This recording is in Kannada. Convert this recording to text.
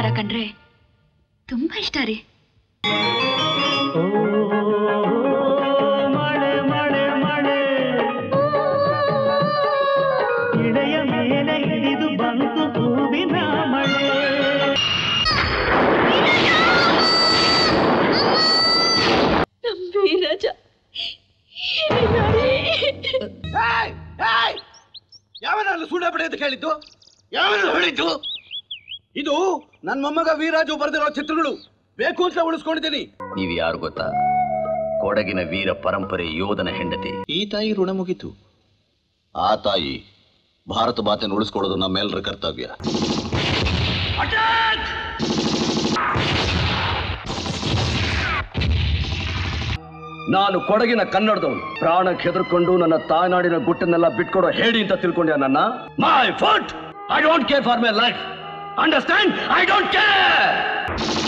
ಹಾರ ಕಂಡ್ರೆ ತುಂಬಾ ಇಷ್ಟ ರೀ ಮಳೆ ಮಳೆ ಮಳೆ ಇಳೆಯ ಮೇಲೆ ಇಳಿದು ಬಂತು ಹೂವಿನ ಮಳೆ ವೀರಜ ಯಾವನಾದ್ರು ಸುಳ್ಳ ಬಿಡಿ ಅಂತ ಕೇಳಿದ್ದು ಯಾವನು ಹೇಳಿದ್ದು ಇದು ನನ್ನ ಮೊಮ್ಮಗ ವೀರಾಜು ಬರೆದಿರೋ ಚಿತ್ರಗಳು ಬೇಕು ಅಂತ ಉಳಿಸ್ಕೊಂಡಿದ್ದೀನಿ ನೀವು ಯಾರು ಗೊತ್ತಾ ಕೊಡಗಿನ ವೀರ ಪರಂಪರೆ ಯೋಧನ ಹೆಂಡತಿ ಈ ತಾಯಿ ಋಣ ಮುಗಿತು ಆ ತಾಯಿ ಭಾರತ ಮಾತೆಯನ್ನು ಉಳಿಸ್ಕೊಳ್ಳೋದು ನಮ್ಮೆಲ್ಲರ ಕರ್ತವ್ಯ ನಾನು ಕೊಡಗಿನ ಕನ್ನಡದವನು ಪ್ರಾಣಕ್ಕೆ ಹೆದರ್ಕೊಂಡು ನನ್ನ ತಾಯ್ನಾಡಿನ ಗುಟ್ಟನ್ನೆಲ್ಲ ಬಿಟ್ಕೊಡೋ ಹೇಳಿ ಅಂತ ತಿಳ್ಕೊಂಡ್ಯಾ ನನ್ನ my foot I don't care for my life understand I don't care